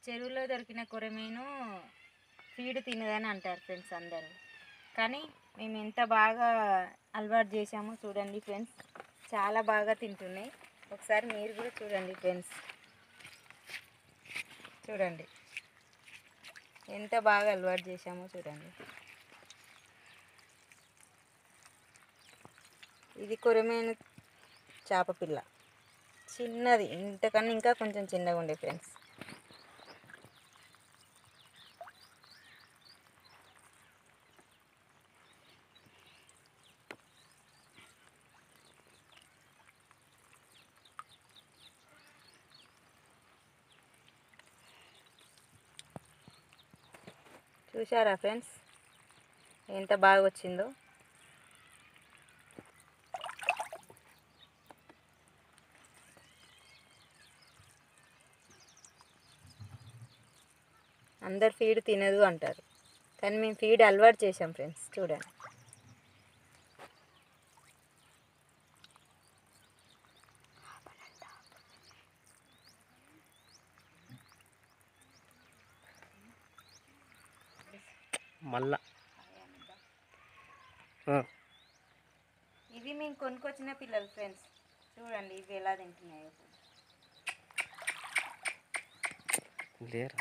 చెరువులో దొరికిన కొరమీను ఫీడ్ తినదని అంటారు ఫ్రెండ్స్ అందరూ కానీ మేము ఎంత బాగా అలవాటు చేసామో చూడండి ఫ్రెండ్స్ చాలా బాగా తింటున్నాయి ఒకసారి మీరు కూడా చూడండి ఫ్రెండ్స్ చూడండి ఎంత బాగా అలవాటు చేసామో చూడండి ఇది కొరమేను చేప పిల్ల చిన్నది ఇంతకన్నా ఇంకా కొంచెం చిన్నగా ఉండే ఫ్రెండ్స్ చూసారా ఫ్రెండ్స్ ఎంత బాగా వచ్చిందో అందరు ఫీడ్ తినదు అంటారు కానీ మేము ఫీడ్ అలవాటు చేసాం ఫ్రెండ్స్ చూడండి మళ్ళా ఇవి మేము కొనుక్కొచ్చిన పిల్లలు ఫ్రెండ్స్ చూడండి ఇవి ఎలా తింటున్నాయో లేరా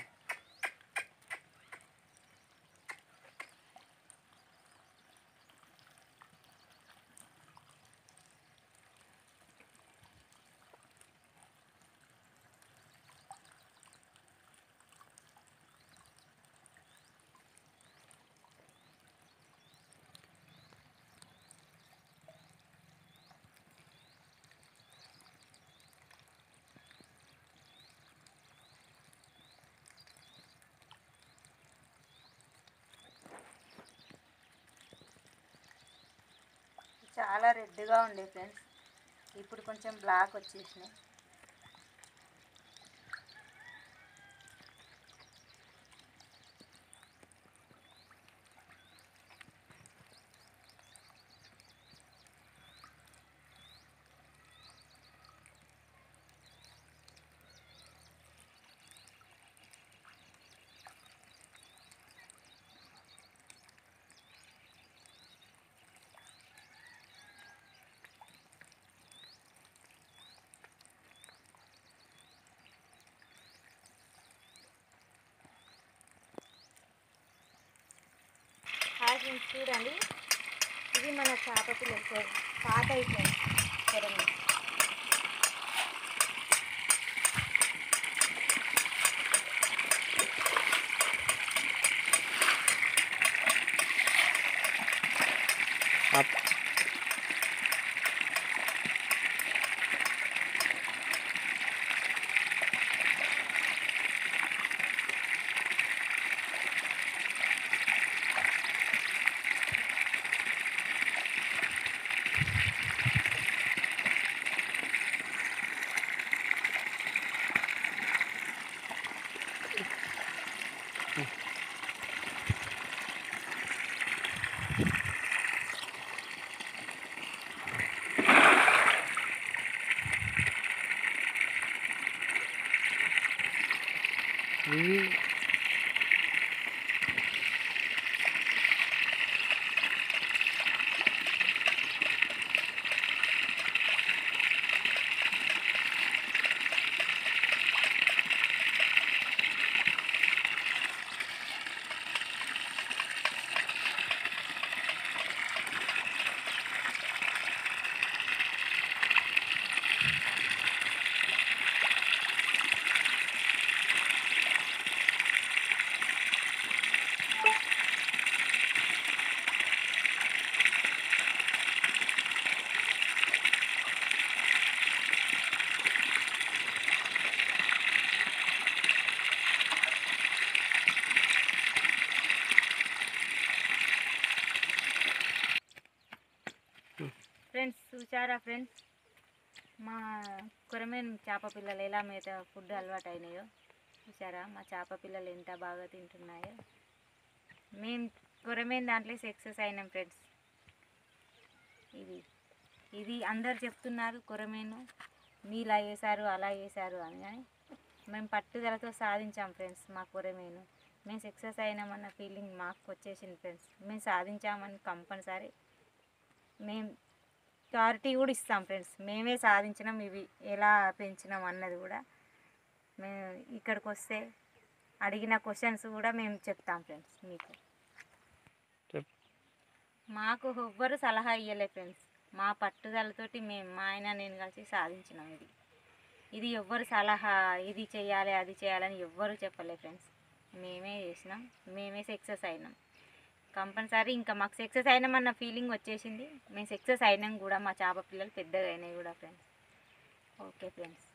చాలా రెడ్గా ఉండే ఫ్రెండ్స్ ఇప్పుడు కొంచెం బ్లాక్ వచ్చేసినాయి హాయ్ ఫ్రెండ్స్ చూడండి ఇది మన చేప పిల్లలు సార్ పాత అయిపోయింది కొరమి అప్ ఇవి ఫ్రెండ్స్ చూసారా ఫ్రెండ్స్ మా కొరమేన్ చేప పిల్లలు ఎలా మేత ఫుడ్ అలవాటు అయినాయో చూసారా మా చేప పిల్లలు ఎంత బాగా తింటున్నాయో మేము కొరమేన్ దాంట్లో సక్సెస్ అయినాం ఫ్రెండ్స్ ఇది ఇది అందరు చెప్తున్నారు కొరమేను మీలా వేశారు అలా వేశారు అని కానీ మేము పట్టుదలతో సాధించాం ఫ్రెండ్స్ మా కొరమేను మేము సక్సెస్ అయినామన్న ఫీలింగ్ మాకు వచ్చేసింది ఫ్రెండ్స్ మేము సాధించామని కంపల్సరీ మేము క్లారిటీ కూడా ఇస్తాం ఫ్రెండ్స్ మేమే సాధించినాం ఇవి ఎలా పెంచినాం అన్నది కూడా మేము ఇక్కడికి వస్తే అడిగిన క్వశ్చన్స్ కూడా మేము చెప్తాం ఫ్రెండ్స్ మీకు చెప్ మాకు ఎవ్వరు సలహా ఇవ్వలే ఫ్రెండ్స్ మా పట్టుదలతోటి మేము మా ఆయన నేను కలిసి సాధించినాం ఇది ఇది ఎవ్వరు సలహా ఇది చేయాలి అది చేయాలని ఎవ్వరు చెప్పలే ఫ్రెండ్స్ మేమే చేసినాం మేమే సక్సెస్ అయినాం కంపల్సరీ ఇంకా మాకు సక్సెస్ అయినామన్న ఫీలింగ్ వచ్చేసింది మేము సక్సెస్ అయినాం కూడా మా చేప పిల్లలు పెద్దగా అయినాయి కూడా ఫ్రెండ్స్ ఓకే ఫ్రెండ్స్